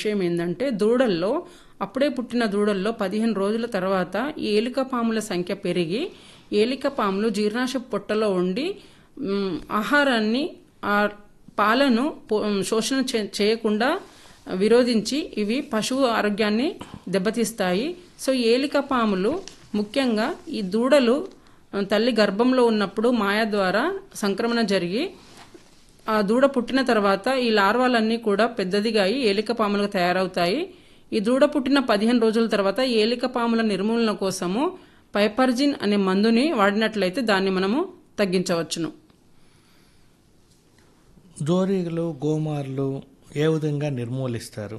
విషయం ఏంటంటే దూడల్లో అప్పుడే పుట్టిన దూడల్లో పదిహేను రోజుల తర్వాత ఈ ఏలిక పాముల సంఖ్య పెరిగి ఏలిక పాములు జీర్ణాశ పొట్టలో ఉండి మ్, ఆహారాన్ని ఆ పాలను పో- శోషణ చే- చేయకుండా విరోధించి ఇవి పశువు ఆరోగ్యాన్ని దెబ్బతీస్తాయి సో ఏలిక పాములు ముఖ్యంగా ఈ దూడలు ఆ, తల్లి గర్భంలో ఉన్నప్పుడు మాయ ద్వారా సంక్రమణ జరిగి ఆ దూడ పుట్టిన తర్వాత ఈ లార్వాలన్నీ కూడా పెద్దదిగా అయి ఏలిక పాములుగా తయారవుతాయి ఈ దూడ పుట్టిన పదిహేను రోజుల తర్వాత ఈ ఏలిక పాముల నిర్మూలన కోసము పైపర్జిన్ అనే మందుని వాడినట్లయితే దాన్ని మనము తగ్గించవచ్చును జోరీగలు గోమార్లు ఏ విధంగా నిర్మూలిస్తారు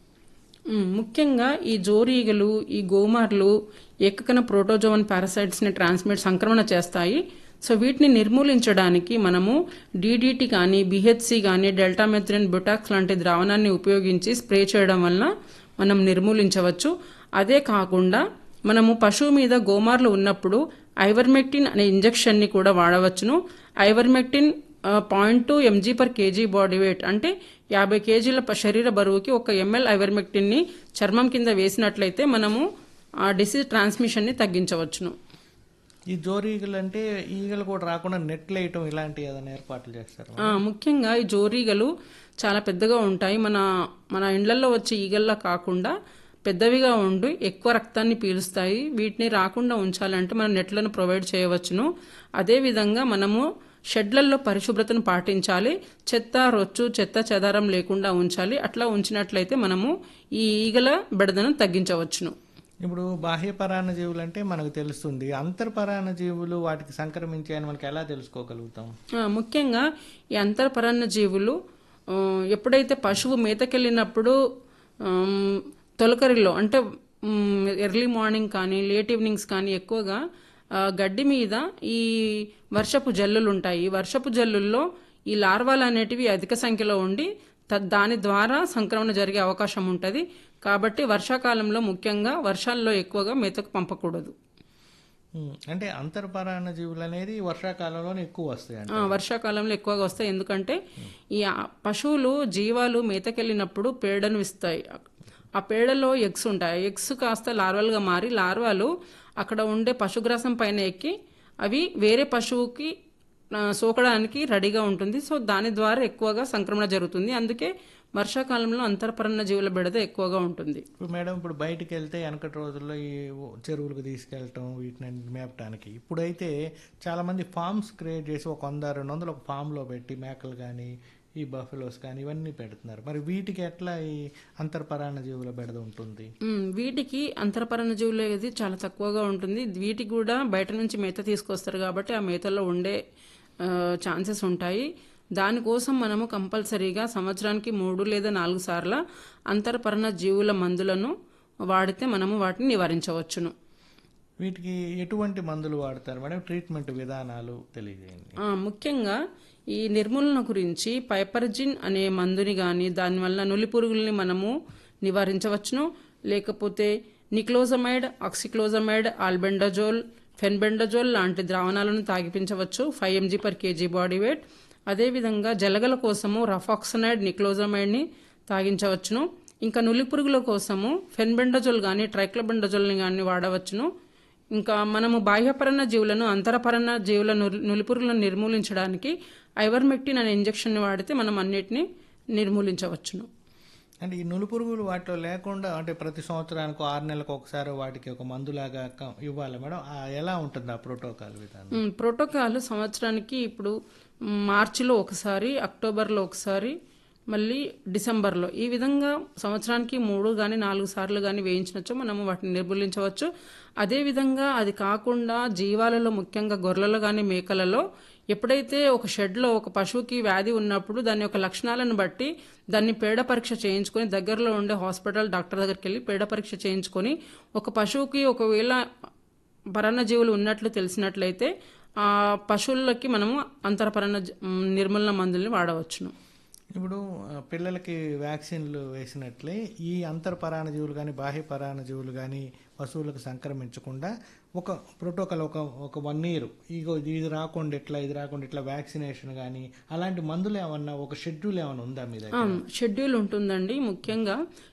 మ్, ముఖ్యంగా ఈ జోరీగలు ఈ గోమార్లు ఏకకణ ప్రోటోజోవన్ పారాసైట్స్ని ట్రాన్స్మిట్ సంక్రమణ చేస్తాయి సో వీటిని నిర్మూలించడానికి మనము డీడీటీ కానీ బిహెచ్సి కానీ డెల్టామెథ్రిన్ బొటాక్స్ లాంటి ద్రావణాన్ని ఉపయోగించి స్ప్రే చేయడం వలన మనం నిర్మూలించవచ్చు అదే కాకుండా మనము పశువు మీద గోమార్లు ఉన్నప్పుడు ఐవర్మెక్టిన్ అనే ఇంజెక్షన్ని కూడా వాడవచ్చును ivermectin point two mg per kg body weight అంటే యాభై కేజీల ప- శరీర బరువుకి ఒక ఎంఎల్ ఐవర్మెక్టిన్ని చర్మం కింద వేసినట్లయితే మనము ఆ డిసీజ్ ట్రాన్స్మిషన్ని తగ్గించవచ్చును ఈ జోరీగలు అంటే ఈగలు కూడా రాకుండా నెట్లు వేయటం ఇలాంటి ఏదైనా ఏర్పాట్లు చేస్తారు ఆ, ముఖ్యంగా ఈ జోరీగలు చాలా పెద్దగా ఉంటాయి మన మన ఇండ్లలో వచ్చే ఈగల్లా కాకుండా పెద్దవిగా ఉండి ఎక్కువ రక్తాన్ని పీలుస్తాయి వీటిని రాకుండా ఉంచాలంటే మనం నెట్లను ప్రొవైడ్ చేయవచ్చును అదేవిధంగా మనము షెడ్లలో పరిశుభ్రతను పాటించాలి చెత్త రొచ్చు చెత్త చెదారం లేకుండా ఉంచాలి అట్లా ఉంచినట్లయితే మనము ఈ ఈగల బెడదను తగ్గించవచ్చును ఇప్పుడు బాహ్య పరాన్న జీవులు అంటే మనకు తెలుస్తుంది అంతర్పరాన్న జీవులు వాటికి సంక్రమించాయని మనకి ఎలా తెలుసుకోగలుగుతాం ఆ, ముఖ్యంగా ఈ అంతర్పరాన్న జీవులు ఆ, ఎప్పుడైతే పశువు మేతకెళ్ళినప్పుడు ఆమ్, తొలకరిలో అంటే మ్, ఎర్లీ మార్నింగ్ కానీ లేట్ ఈవినింగ్స్ కానీ ఎక్కువగా ఆ, గడ్డి మీద ఈ వర్షపు జల్లులు ఉంటాయి ఈ వర్షపు జల్లుల్లో ఈ లార్వాలు అనేటివి అధిక సంఖ్యలో ఉండి త- దాని ద్వారా సంక్రమణ జరిగే అవకాశం ఉంటుంది కాబట్టి వర్షాకాలంలో ముఖ్యంగా వర్షాల్లో ఎక్కువగా మేతకు పంపకూడదు ఉమ్, అంటే అంతర్పరాన్న జీవులు అనేది వర్షాకాలంలోనే ఎక్కువ వస్తాయి ఆ, వర్షాకాలంలో ఎక్కువగా వస్తాయి ఎందుకంటే ఈ ఆ- పశువులు జీవాలు మేతకెళ్ళినప్పుడు పేడను ఇస్తాయి ఆ పేడలో ఎగ్స్ ఉంటాయి ఎగ్స్ కాస్త లార్వల్గా మారి లార్వాలు అక్కడ ఉండే పశుగ్రాసం పైన ఎక్కి అవి వేరే పశువుకి ఆ, సోకడానికి రెడీగా ఉంటుంది సో దాని ద్వారా ఎక్కువగా సంక్రమణ జరుగుతుంది అందుకే వర్షాకాలంలో అంతర్పరణ జీవుల బెడద ఎక్కువగా ఉంటుంది ఇప్పుడు మేడం ఇప్పుడు బయటికి వెళ్తే వెనకటి రోజుల్లో ఈ చెరువులకు తీసుకెళ్ళటం వీటిని మేపటానికి ఇప్పుడైతే చాలామంది ఫామ్స్ క్రియేట్ చేసి ఒక వంద రెండు వందలు ఒక ఫామ్లో పెట్టి మేకలు కానీ ఈ బఫెలోస్ కానీ ఇవన్నీ పెడుతున్నారు మరి వీటికి ఎట్లా ఈ అంతర్పరాన్న జీవుల బెడద ఉంటుంది మ్మ్. వీటికి అంతరపరణ జీవులు అనేది చాలా తక్కువగా ఉంటుంది వీటికి కూడా బయట నుంచి మేత తీసుకొస్తారు కాబట్టి ఆ మేతలో ఉండే ఛాన్సెస్ ఉంటాయి దానికోసం మనము కంపల్సరీగా సంవత్సరానికి మూడు లేదా నాలుగు సార్ల అంతరపరణ జీవుల మందులను వాడితే మనము వాటిని నివారించవచ్చును వీటికి ఎటువంటి మందులు వాడతారు మేడం ట్రీట్మెంట్ విధానాలు తెలియజేయండి ఆ, ముఖ్యంగా ఈ నిర్మూలన గురించి పైపర్జిన్ అనే మందుని కానీ దానివల్ల నులి పురుగుల్ని మనము నివారించవచ్చును లేకపోతే నిక్లోజమైడ్ ఆక్సిక్లోజమైడ్ ఆల్బెండజోల్ ఫెన్బెండజోల్ లాంటి ద్రావణాలను తాగిపించవచ్చు five mg per kg body weight అదేవిధంగా జలగల కోసము రఫాక్సనైడ్ నిక్లోజమైడ్ని తాగించవచ్చును ఇంకా నులి పురుగుల కోసము ఫెన్బెండజోల్ కానీ ట్రైక్లోబెండజోల్ని కానీ వాడవచ్చును ఇంకా మనము బాహ్యపరణ జీవులను అంతరపరణ జీవుల నులి- నులిపురుగులను నిర్మూలించడానికి ఐవర్మెక్టిన్ అనే ఇంజెక్షన్ని వాడితే మనం అన్నిటిని నిర్మూలించవచ్చును అంటే ఈ నులుపురుగులు వాటిలో లేకుండా అంటే ప్రతి సంవత్సరానికి ఆరు నెలలకు ఒకసారి వాటికి ఒక మందులాగా క- ఇవ్వాలి మేడం ఆ ఎలా ఉంటుంది ఆ ప్రోటోకాల్ విధానం మ్, ప్రోటోకాల్ సంవత్సరానికి ఇప్పుడు మ్, మార్చిలో ఒకసారి అక్టోబర్లో ఒకసారి మళ్ళీ డిసెంబర్లో ఈ విధంగా సంవత్సరానికి మూడు కానీ నాలుగు సార్లు కానీ వేయించినచ్చో మనము వాటిని నిర్మూలించవచ్చు అదేవిధంగా అది కాకుండా జీవాలలో ముఖ్యంగా గొర్రెలలో కానీ మేకలలో ఎప్పుడైతే ఒక షెడ్లో ఒక పశువుకి వ్యాధి ఉన్నప్పుడు దాని యొక్క లక్షణాలను బట్టి దాన్ని పేడ పరీక్ష చేయించుకొని దగ్గరలో ఉండే హాస్పిటల్ డాక్టర్ దగ్గరికి వెళ్ళి పేడ పరీక్ష చేయించుకొని ఒక పశువుకి ఒకవేళ పరాన్నజీవులు ఉన్నట్లు తెలిసినట్లయితే ఆ పశువులకి మనము అంతరపరణ జ- మ్, నిర్మూలన మందుల్ని వాడవచ్చును ఇప్పుడు ఆ, పిల్లలకి వ్యాక్సిన్లు వేసినట్లే ఈ అంతర్పరాణ జీవులు కానీ బాహ్య పరాణ జీవులు కానీ పశువులకు సంక్రమించకుండా ఒక ప్రోటోకాల్ ఒక ఒక వన్ ఇయర్ ఇగో ఇది ఇది రాకుండా ఇట్లా ఇది రాకుండా ఇట్లా వ్యాక్సినేషన్ కానీ అలాంటి మందులు ఏమన్నా ఒక షెడ్యూల్ ఏమైనా ఉందా మీ దగ్గర షెడ్యూల్ ఉంటుందండి ముఖ్యంగా